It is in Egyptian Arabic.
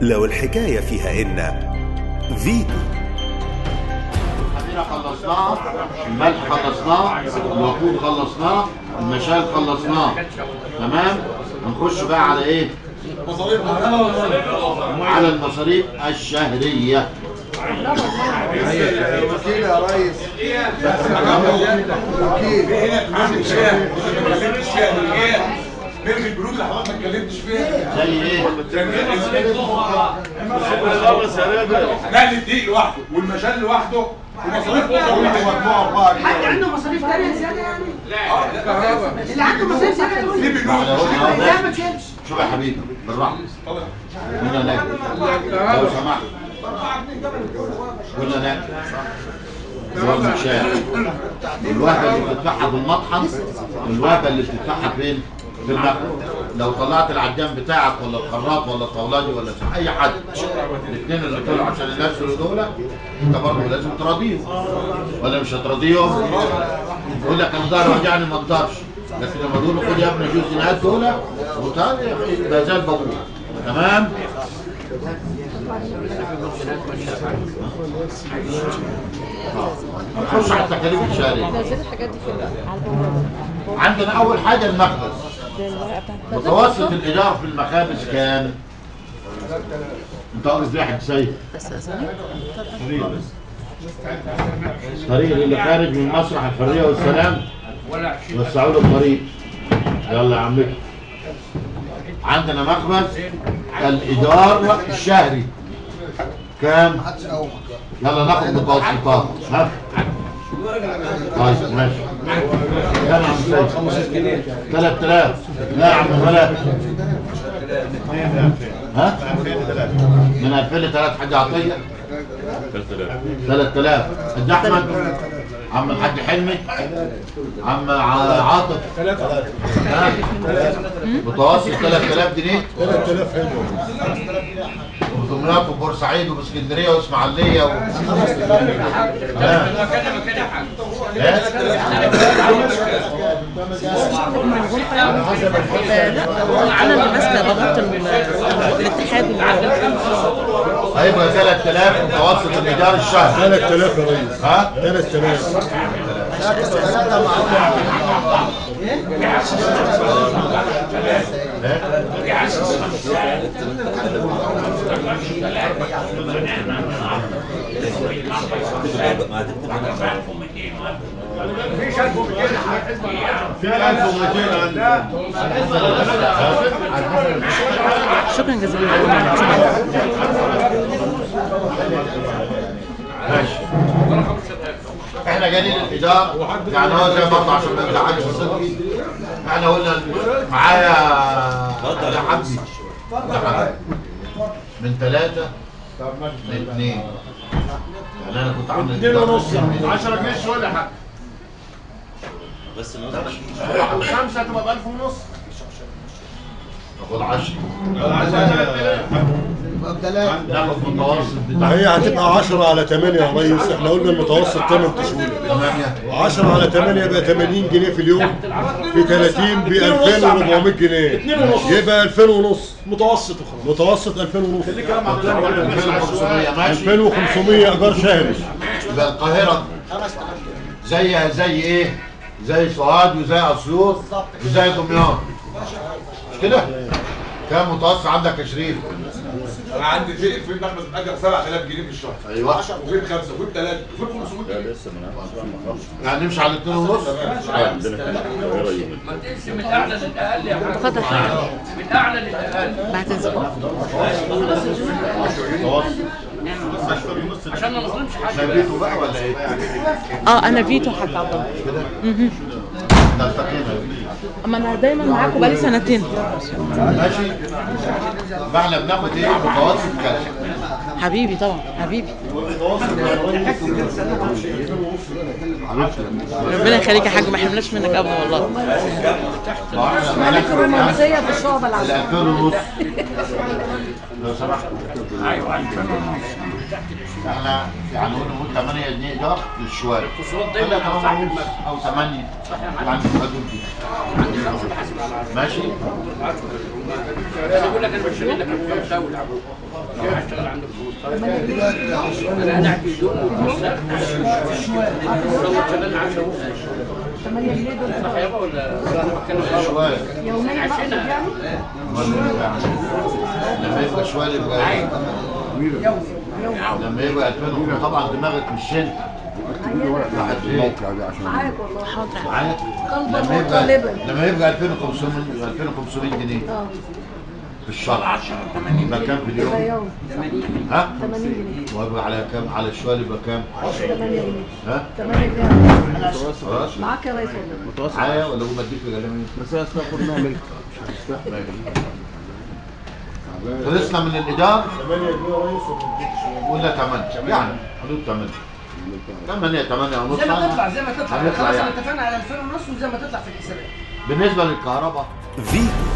لو الحكاية فيها إن فيتو الخميرة خلصناها الملح خلصناه الوقود خلصناه المشال خلصناه تمام هنخش بقى على ايه على المصاريف الشهرية وكيل يا ريس نلغي البنود اللي حضرتك ما اتكلمتش فيها زي ايه نقل الدقيق لوحده والمشال لوحده ومصاريف مجموعة بقى حد عنده مصاريف تانية زيادة يعني؟ اللي عنده مصاريف زيادة يقول في لي بنود لا ما تشيلش شوف يا حبيبي بالراحة هنا ناكل لو سمحت هنا ناكل هو المشاة الوهبة اللي بتدفعها في المطحن والوهبة اللي بتدفعها فين؟ في المخبز لو طلعت العجان بتاعك ولا الخراط ولا الطولاني ولا اي حد الاثنين اللي طلعوا عشان ينزلوا دول انت برضه لازم تراضيهم ولا مش هتراضيهم؟ يقول لك انا ظهري وجعني ما اقدرش لكن لما تقول له خد يا ابني جوز النهايات دول وتاني يا اخي ما زال بابوه تمام؟ نخش على التكاليف الشهريه نزل الحاجات دي في على عندنا اول حاجه المخبز الورقه بتاعت متوسط الايجار في المخابز كام؟ انت قصدي واحد سيد بس أسامي طريق اللي خارج من مسرح الحريه والسلام وسعوا له الطريق يلا يا عمك عندنا مخبز الايجار الشهري كام؟ محدش قومك يلا ناخد متوسطات ها طيب ماشي كام يا عم سيد؟ 3000 لا يا عم ولا ها؟ من 2000 ل 3 حاج عطيه 3000 حاج احمد عم الحاج حلمي عم ع- عاطف ها؟ متوسط 3000 جنيه 3000 حلو ودمياط وبورسعيد واسكندريه واسماعيليه و... ها؟ لا انا اللي ماسكه ضبط الاتحاد هيبقى 3000 متوسط الايجار الشهري 3000 يا ريس ها 3000 شكرا جزيلا ماشي احنا جايين الايجار يعني هو زي برضه عشان ما يزعلش صدقي احنا قلنا معايا يا حمدي يا حمدي من ثلاثة لاثنين يعني انا كنت عامل اتنين ونص 10 جنيه شويه ولا حاجه بس خمسه تبقى ب 1000 ونص خد 10 مبدلات ناخد متوسط بتاع هي هتبقى 10 على 8 يا ريس احنا قلنا المتوسط 8 تشويل 8 10 على 8 يبقى 80 جنيه في اليوم في 30 ب 2400 جنيه يبقى 2000 ونص متوسط وخلاص متوسط 2000 ونص 2500 ماشي 2500 ايجار شهري يبقى القاهرة زيها زي ايه؟ زي سوهاج وزي اسيوط وزي دمياط مش كده؟ كام متوسط عندك يا شريف؟ انا عندي في في المخبز اجر 7000 جنيه في الشهر ايوه وفين خمسه وفين ثلاثه وفين 500 جنيه يعني نمشي على الاثنين ونص؟ من اعلى للاقل يا حاج اتفضل حضرتك من اعلى للاقل بعتذر عشان ما نظلمش حد احنا بيته بقى ولا ايه؟ اه انا فيتو حاج عبد الله ده التقييم اما انا دايما معاكم بقالي سنتين ماشي؟ فاحنا بناخد ايه؟ متوسط كاش حبيبي طبعا حبيبي ربنا يخليك يا حاج ما حرمناش منك ابدا والله مالك الرومانسية في الشعب العسل ال 2000 ونص لو سمحت ايوه 2000 ونص احنا يعني نقول نقول 8 جنيه ايجار للشوارع الخصومات دايما ولا هتفتح 8 ونص المكتب. او 8 يعني في الحدود دي ماشي انا بقول لك انا بشتغل لك في الدوله لو هشتغل عند الفلوس انا قاعد في هدوء لو شغال عند 8 جنيه دول صحيح ولا بتكلم غلط؟ شوارع يوميا بقصد يعني لما يبقى شوارع يبقى لما يبقى 2000 طبعا دماغك مش انت واحد ايه معاك والله حاضر معايا قلبا لما يبقى وقالبا. لما يبقى 2500 2500 جنيه اه في الشهر يبقى كام في يبقى اليوم؟ يوم ها؟ 80 جنيه ويبقى على كام؟ على الشوال يبقى كام؟ 8 جنيه ها؟ 8 جنيه خلاص؟ معاك يا ريس والله معايا ولا هو مديك في كلامي؟ بس هي اسمها ملك خلصنا من الإيجار 8 جنيه يا ريس ولا 8 يعني حدود 8 8 8 ونص زي ما تطلع زي ما تطلع هنطلع خلاص يعني. اتفقنا على 2000 ونص وزي ما تطلع في الحسابات بالنسبة للكهرباء فيتو